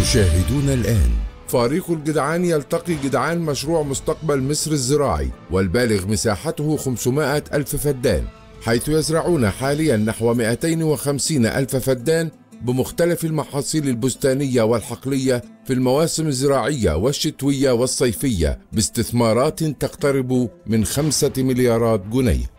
تشاهدون الآن فريق الجدعان يلتقي جدعان مشروع مستقبل مصر الزراعي والبالغ مساحته 500 ألف فدان حيث يزرعون حاليا نحو 250 ألف فدان بمختلف المحاصيل البستانية والحقلية في المواسم الزراعية والشتوية والصيفية باستثمارات تقترب من خمسة مليارات جنيه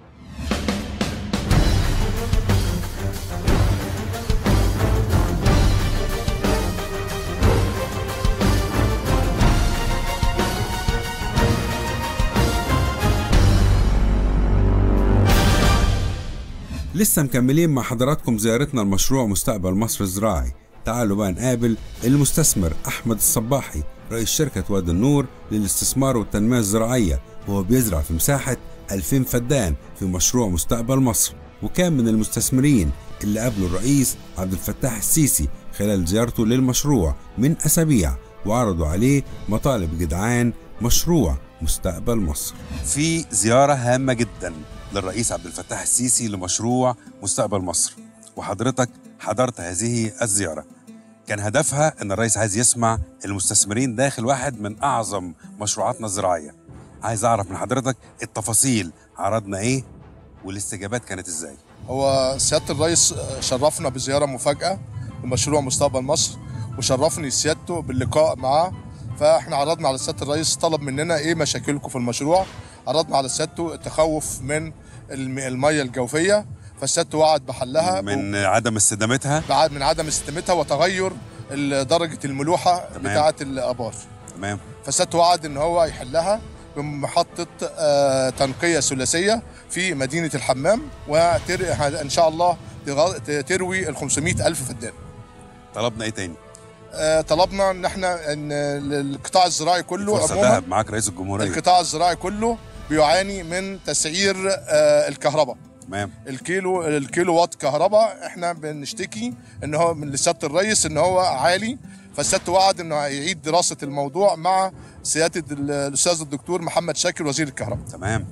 لسه مكملين مع حضراتكم زيارتنا لمشروع مستقبل مصر الزراعي تعالوا بقى نقابل المستثمر أحمد الصباحي رئيس شركة وادي النور للاستثمار والتنمية الزراعية وهو بيزرع في مساحة 2000 فدان في مشروع مستقبل مصر وكان من المستثمرين اللي قابلوا الرئيس عبد الفتاح السيسي خلال زيارته للمشروع من أسابيع وعرضوا عليه مطالب جدعان مشروع مستقبل مصر في زيارة هامة جدا للرئيس عبد الفتاح السيسي لمشروع مستقبل مصر وحضرتك حضرت هذه الزيارة كان هدفها ان الرئيس عايز يسمع المستثمرين داخل واحد من اعظم مشروعاتنا الزراعية عايز اعرف من حضرتك التفاصيل عرضنا ايه والاستجابات كانت ازاي هو سياده الرئيس شرفنا بزياره مفاجاه لمشروع مستقبل مصر وشرفني سيادته باللقاء معاه فاحنا عرضنا على سياده الرئيس طلب مننا ايه مشاكلكم في المشروع عرضنا على سيادته التخوف من الم- الميه الجوفيه فسيادته وعد بحلها من عدم استدامتها بعد من عدم استدامتها وتغير ال- درجه الملوحه تمام. بتاعه الابار تمام فسيادته وعد ان هو يحلها بمحطه آه، تنقيه ثلاثيه في مدينه الحمام وتر ان شاء الله تغ- تروي ال 500 الف فدان طلبنا ايه تاني آه، طلبنا ان احنا ان القطاع الزراعي كله فرصة عموما ذهب معاك رئيس الجمهورية القطاع الزراعي كله بيعاني من تسعير آه، الكهرباء تمام الكيلو الكيلو وات كهرباء احنا بنشتكي ان هو من لسياده الرئيس ان هو عالي فسيادته وعد انه هيعيد دراسه الموضوع مع سياده ال- الاستاذ الدكتور محمد شاكر وزير الكهرباء تمام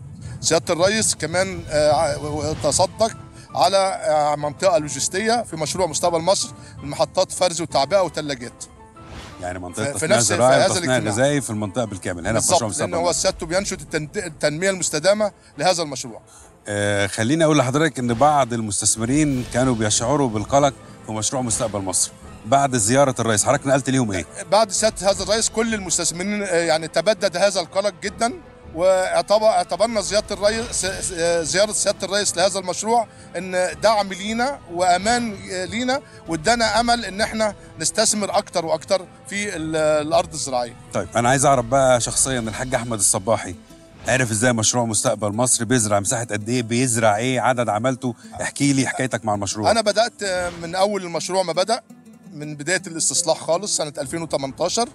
سياده الرئيس كمان آه، تصدق على آه، منطقه لوجستيه في مشروع مستقبل مصر المحطات فرز وتعبئه وثلاجات يعني منطقة في تصنيع نفس- في زراعي هذا وتصنيع الاجتماع. غذائي في المنطقة بالكامل هنا في مشروع بالظبط لان مستقبل هو مصر. سيادته بينشد التن- التنميه المستدامه لهذا المشروع آه خليني اقول لحضرتك ان بعض المستثمرين كانوا بيشعروا بالقلق في مشروع مستقبل مصر بعد زيارة الرئيس حضرتك نقلت ليهم ايه؟ بعد سياده هذا الرئيس كل المستثمرين آه، يعني تبدد هذا القلق جدا واعتبر اعتبرنا زياده الرئيس آه، زياره سياده الرئيس لهذا المشروع ان دعم لينا وامان آه، لينا وادانا امل ان احنا نستثمر اكتر واكتر في ال- الارض الزراعيه طيب انا عايز اعرف بقى شخصيا الحاج احمد الصباحي عارف ازاي مشروع مستقبل مصر بيزرع مساحة قد ايه بيزرع ايه عدد عملته احكي لي حكايتك مع المشروع انا بدات آه، من اول المشروع ما بدا من بدايه الاستصلاح خالص سنه 2018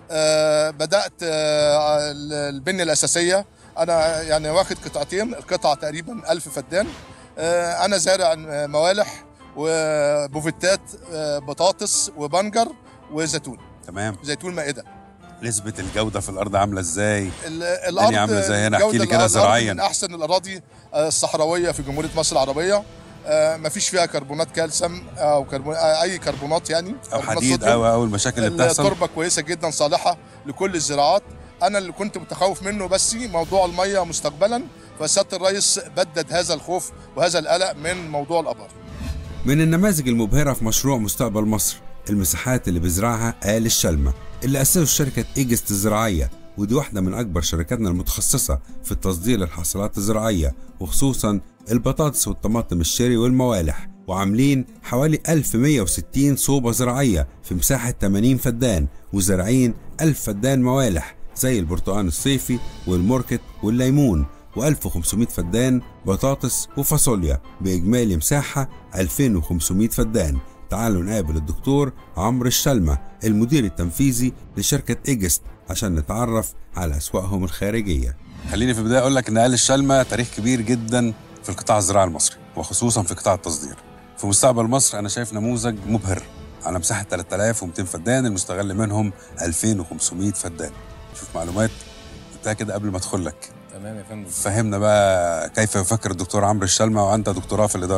آه، بدات آه، ال- البنيه الاساسيه انا يعني واخد قطعتين القطعه تقريبا 1000 فدان آه، انا زارع آه، موالح وبوفتات آه، بطاطس وبنجر وزيتون تمام زيتون مائده نسبة الجودة في الارض عاملة ازاي ال- الارض عاملة ازاي هنا؟ احكي جودة لي كده الأرض زراعياً. من احسن الاراضي آه، الصحراويه في جمهوريه مصر العربيه آه، مفيش فيها كربونات كالسيوم او كربون آه، اي كربونات يعني او كربونات حديد صوديوم. او او المشاكل اللي بتحصل التربه كويسه جدا صالحه لكل الزراعات انا اللي كنت متخوف منه بس موضوع الميه مستقبلا فسياده الرئيس بدد هذا الخوف وهذا القلق من موضوع الابار من النماذج المبهرة في مشروع مستقبل مصر المساحات اللي بيزرعها آل الشلمة اللي أسسوا شركة إيجست الزراعية ودي واحدة من أكبر شركاتنا المتخصصة في التصدير للحاصلات الزراعية وخصوصا البطاطس والطماطم الشيري والموالح وعاملين حوالي 1160 صوبة زراعية في مساحة 80 فدان وزارعين 1000 فدان موالح زي البرتقال الصيفي والموركت والليمون و1500 فدان بطاطس وفاصوليا بإجمالي مساحة 2500 فدان تعالوا نقابل الدكتور عمرو الشلمة المدير التنفيذي لشركة إيجست عشان نتعرف على أسواقهم الخارجية خليني في البداية أقول لك إن آل الشلمة تاريخ كبير جدا في القطاع الزراعي المصري وخصوصا في قطاع التصدير في مستقبل مصر أنا شايف نموذج مبهر على مساحة 3200 فدان المستغل منهم 2500 فدان شوف معلومات قلتها كده قبل ما ادخل لك تمام يا فندم فهمنا بقى كيف يفكر الدكتور عمرو الشلمة وأنت دكتوراه في الإدارة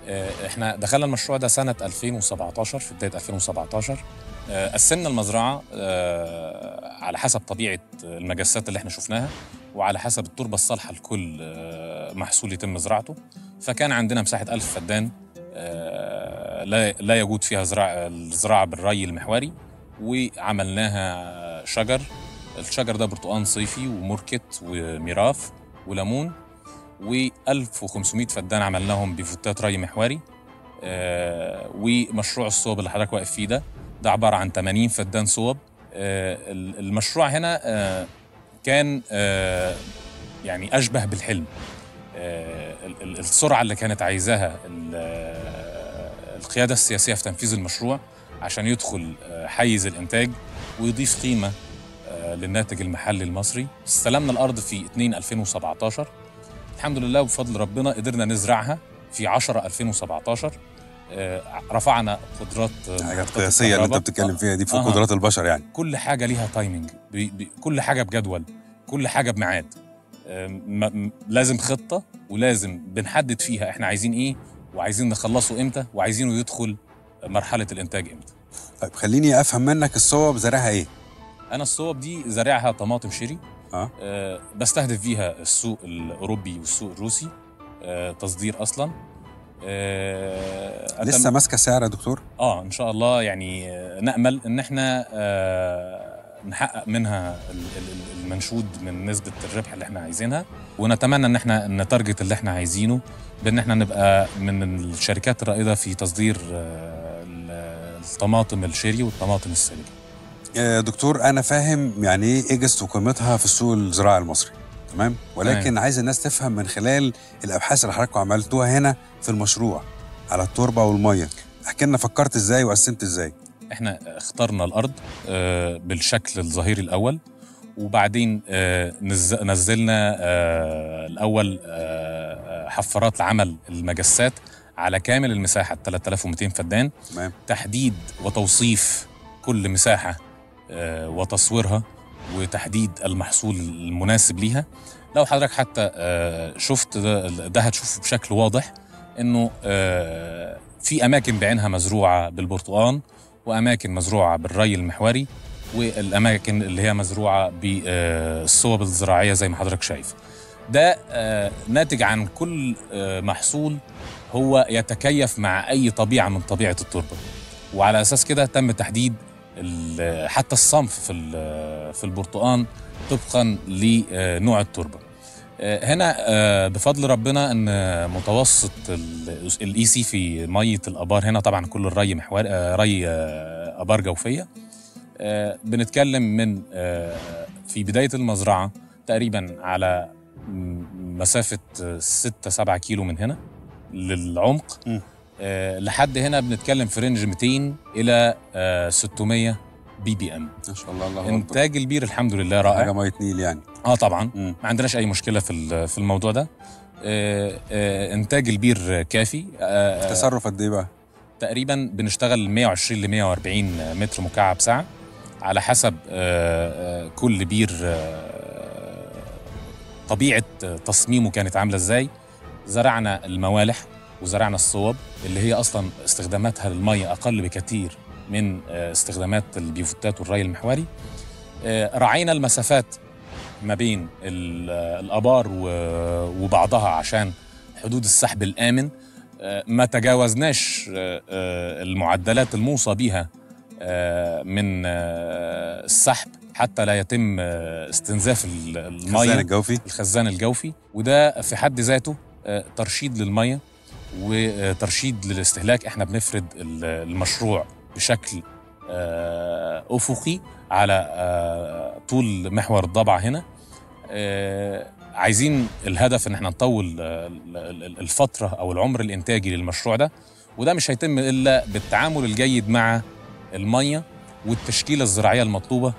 آه، احنا دخلنا المشروع ده سنة 2017 في بداية 2017 آه، قسمنا المزرعة آه، على حسب طبيعة المجسات اللي احنا شفناها وعلى حسب التربة الصالحة لكل آه، محصول يتم زراعته فكان عندنا مساحة 1000 فدان آه، لا لا يجود فيها زراعة الزراعة بالري المحوري وعملناها شجر الشجر ده برتقان صيفي وموركت وميراف وليمون و1500 فدان عملناهم بفتات ري محوري آه، ومشروع الصوب اللي حضرتك واقف فيه ده ده عباره عن 80 فدان صوب آه، ال- المشروع هنا آه، كان آه، يعني اشبه بالحلم آه، ال- ال- السرعه اللي كانت عايزاها ال- آه، القياده السياسيه في تنفيذ المشروع عشان يدخل آه، حيز الانتاج ويضيف قيمه آه، للناتج المحلي المصري استلمنا الارض في 2 2017 الحمد لله وبفضل ربنا قدرنا نزرعها في 10 2017 آه، رفعنا قدرات آه، حاجات محطة قياسيه اللي انت الكهرباء. بتتكلم فيها دي فوق أها. قدرات البشر يعني كل حاجه ليها تايمنج بي بي كل حاجه بجدول كل حاجه بميعاد آم، م- م- لازم خطه ولازم بنحدد فيها احنا عايزين ايه وعايزين نخلصه امتى وعايزينه يدخل مرحله الانتاج امتى طيب خليني افهم منك الصوب زارعها ايه انا الصوب دي زارعها طماطم شيري اه أه بستهدف بيها السوق الاوروبي والسوق الروسي أه تصدير اصلا أه لسه ماسكه سعر يا دكتور اه ان شاء الله يعني آه، نامل ان احنا آه نحقق منها ال- ال- المنشود من نسبه الربح اللي احنا عايزينها ونتمنى ان احنا نتارجت اللي احنا عايزينه بان احنا نبقى من الشركات الرائده في تصدير آه، ال- الطماطم الشيري والطماطم السلجي آه، دكتور انا فاهم يعني ايه ايجست وقيمتها في السوق الزراعي المصري تمام ولكن تمام. عايز الناس تفهم من خلال الابحاث اللي حضراتكم عملتوها هنا في المشروع على التربه والميه احكي لنا فكرت ازاي وقسمت ازاي احنا اخترنا الارض آه، بالشكل الظهيري الاول وبعدين آه، نز- نزلنا آه، الاول آه، حفارات لعمل المجسات على كامل المساحه 3200 فدان تمام تحديد وتوصيف كل مساحه آه، وتصويرها وتحديد المحصول المناسب ليها لو حضرتك حتى آه، شفت ده, ده هتشوفه بشكل واضح انه آه، في اماكن بعينها مزروعه بالبرتقال واماكن مزروعه بالري المحوري والاماكن اللي هي مزروعه بالصوب الزراعيه زي ما حضرتك شايف ده آه، ناتج عن كل آه، محصول هو يتكيف مع اي طبيعه من طبيعه التربه وعلى اساس كده تم تحديد ال- حتى الصنف في ال- في البرتقال طبقا لنوع التربه آه، هنا آه، بفضل ربنا ان متوسط الاي سي في ميه الابار هنا طبعا كل الري محور آه، ري آه، ابار جوفيه آه، بنتكلم من آه، في بدايه المزرعه تقريبا على م- مسافه 6 7 كيلو من هنا للعمق م. آه، لحد هنا بنتكلم في رينج 200 الى آه، 600 بي بي ام ما شاء الله الله اكبر انتاج البير الحمد لله حاجه رائع ميه نيل يعني اه طبعا مم. ما عندناش اي مشكله في ال- في الموضوع ده آه، آه، انتاج البير كافي آه، آه، تصرف قد ايه بقى تقريبا بنشتغل 120 ل 140 متر مكعب ساعه على حسب آه، آه، كل بير آه، طبيعه تصميمه كانت عامله ازاي زرعنا الموالح وزرعنا الصوب اللي هي اصلا استخداماتها للميه اقل بكثير من آه، استخدامات البيفوتات والري المحوري آه، راعينا المسافات ما بين ال- آه، الابار و- وبعضها عشان حدود السحب الامن آه، ما تجاوزناش آه، آه، المعدلات الموصى بها آه، من آه، السحب حتى لا يتم آه، استنزاف ال- الخزان الميه الجوفي الخزان الجوفي وده في حد ذاته آه، ترشيد للميه وترشيد للاستهلاك احنا بنفرد ال- المشروع بشكل آه، افقي على آه، طول محور الضبع هنا آه، عايزين الهدف ان احنا نطول آه، ال- ال- الفتره او العمر الانتاجي للمشروع ده وده مش هيتم الا بالتعامل الجيد مع الميه والتشكيله الزراعيه المطلوبه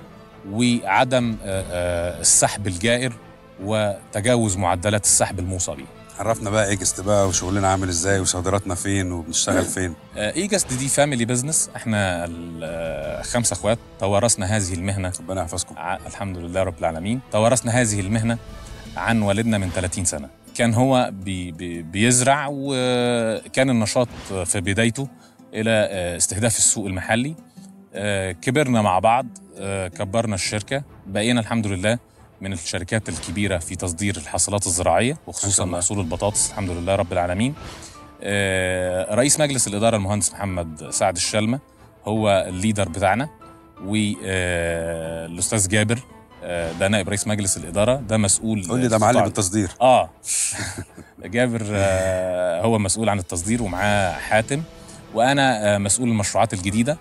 وعدم آه، آه، السحب الجائر وتجاوز معدلات السحب الموصى بيها عرفنا بقى ايجست بقى وشغلنا عامل ازاي وصادراتنا فين وبنشتغل فين آه، ايجاست دي فاميلي بزنس احنا ال- آه، خمسة اخوات توارثنا هذه المهنه ربنا يحفظكم ع- الحمد لله رب العالمين توارثنا هذه المهنه عن والدنا من 30 سنه كان هو بي بي بيزرع وكان النشاط في بدايته الى آه، استهداف السوق المحلي آه، كبرنا مع بعض آه، كبرنا الشركه بقينا الحمد لله من الشركات الكبيره في تصدير الحاصلات الزراعيه وخصوصا الله. محصول البطاطس الحمد لله رب العالمين آه، رئيس مجلس الاداره المهندس محمد سعد الشلمه هو الليدر بتاعنا والاستاذ جابر آه، ده نائب رئيس مجلس الاداره ده مسؤول قول لي ده في معلم قطاع- التصدير اه جابر آه، هو مسؤول عن التصدير ومعاه حاتم وانا آه، مسؤول المشروعات الجديده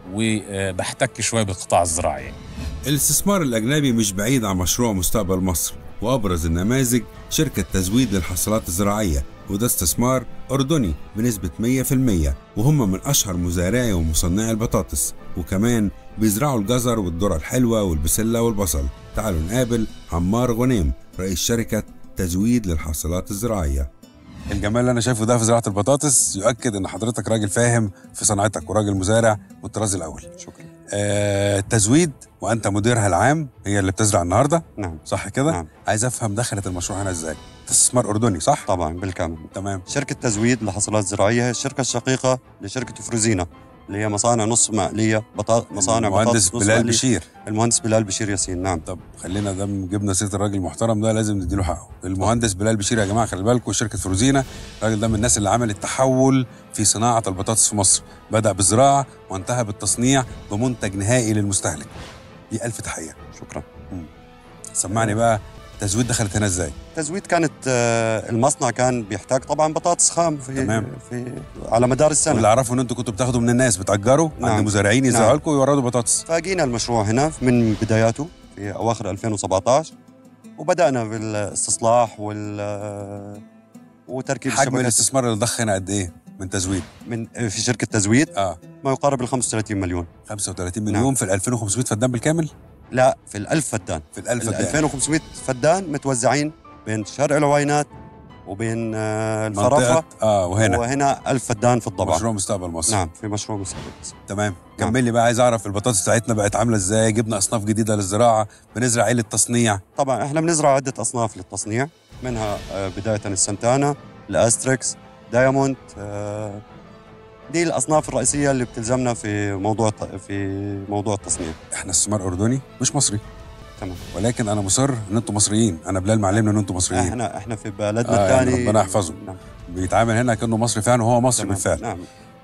وبحتك شويه بالقطاع الزراعي يعني. الاستثمار الأجنبي مش بعيد عن مشروع مستقبل مصر وأبرز النماذج شركة تزويد للحاصلات الزراعية وده استثمار أردني بنسبة 100% وهم من أشهر مزارعي ومصنعي البطاطس وكمان بيزرعوا الجزر والذرة الحلوة والبسلة والبصل تعالوا نقابل عمار غنيم رئيس شركة تزويد للحاصلات الزراعية الجمال اللي انا شايفه ده في زراعه البطاطس يؤكد ان حضرتك راجل فاهم في صنعتك وراجل مزارع والطراز الاول شكرا آه، التزويد وانت مديرها العام هي اللي بتزرع النهارده نعم صح كده نعم. عايز افهم دخلت المشروع هنا ازاي استثمار اردني صح طبعا بالكامل تمام شركة تزويد لحصلات زراعية هي الشركة الشقيقة لشركة فروزينا اللي هي مصانع نص مقلية بطا... مصانع المهندس بطاطس نص بلال مقلية. بشير المهندس بلال بشير ياسين نعم طب خلينا دام جبنا سيره الراجل المحترم ده لازم نديله حقه المهندس بلال بشير يا جماعه خلي بالكم شركه فروزينا الراجل ده من الناس اللي عمل التحول في صناعه البطاطس في مصر بدا بالزراعه وانتهى بالتصنيع بمنتج نهائي للمستهلك دي الف تحيه شكرا سمعني بقى التزويد دخلت هنا ازاي تزويد كانت آه، المصنع كان بيحتاج طبعا بطاطس خام في تمام. في على مدار السنة واللي اعرفه ان انتوا كنتوا بتاخدوا من الناس بتاجروا عند نعم. مزارعين يزرعوا نعم. لكم ويوردوا بطاطس فاجينا المشروع هنا من بداياته في اواخر 2017 وبدانا بالاستصلاح وال وتركيب حجم الشبكات الاستثمار اللي ضخ هنا قد ايه من تزويد من في شركه تزويد اه ما يقارب ال 35 مليون 35 مليون نعم. في ال 2500 فدان بالكامل لا في ال 1000 فدان في ال 1000 ال فدان 2500 فدان متوزعين بين شرع العوينات وبين آه، منطقه الفرافره اه وهنا وهنا 1000 فدان في الضبع مشروع مستقبل مصر نعم في مشروع مستقبل تمام نعم. كمل لي بقى عايز اعرف البطاطس بتاعتنا بقت عامله ازاي جبنا اصناف جديده للزراعه بنزرع ايه للتصنيع طبعا احنا بنزرع عده اصناف للتصنيع منها آه، بدايه السنتانا الاستريكس دايموند آه، دي الاصناف الرئيسيه اللي بتلزمنا في موضوع الت- في موضوع التصنيع احنا استثمار اردني مش مصري تمام ولكن انا مصر ان انتوا مصريين انا بلال معلمنا ان انتوا مصريين احنا احنا في بلدنا آه، يعني الثاني ربنا يحفظه. نعم بيتعامل هنا كانه مصري فعلا وهو مصري تمام. بالفعل نعم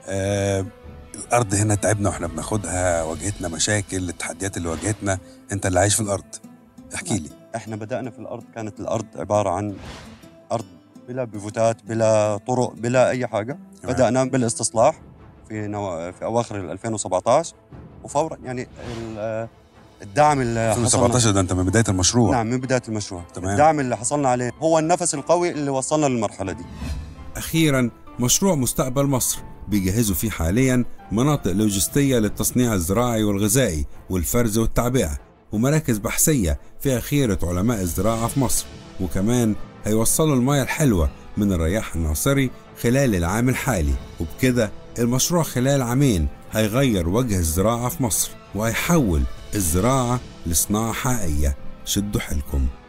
آه الارض هنا تعبنا واحنا بناخدها واجهتنا مشاكل التحديات اللي واجهتنا انت اللي عايش في الارض احكي لي احنا بدانا في الارض كانت الارض عباره عن ارض بلا بيفوتات بلا طرق بلا اي حاجه تمام. بدانا بالاستصلاح في نو... في اواخر ال 2017 وفورا يعني ال- الدعم اللي حصلنا 2017 ده انت من بدايه المشروع نعم من بدايه المشروع تمام. الدعم اللي حصلنا عليه هو النفس القوي اللي وصلنا للمرحله دي أخيرا مشروع مستقبل مصر بيجهزوا فيه حاليا مناطق لوجستية للتصنيع الزراعي والغذائي والفرز والتعبئة ومراكز بحثية فيها خيرة علماء الزراعة في مصر وكمان هيوصلوا المياه الحلوة من الرياح الناصري خلال العام الحالي وبكده المشروع خلال عامين هيغير وجه الزراعة في مصر وهيحول الزراعة لصناعة حقيقية شدوا حيلكم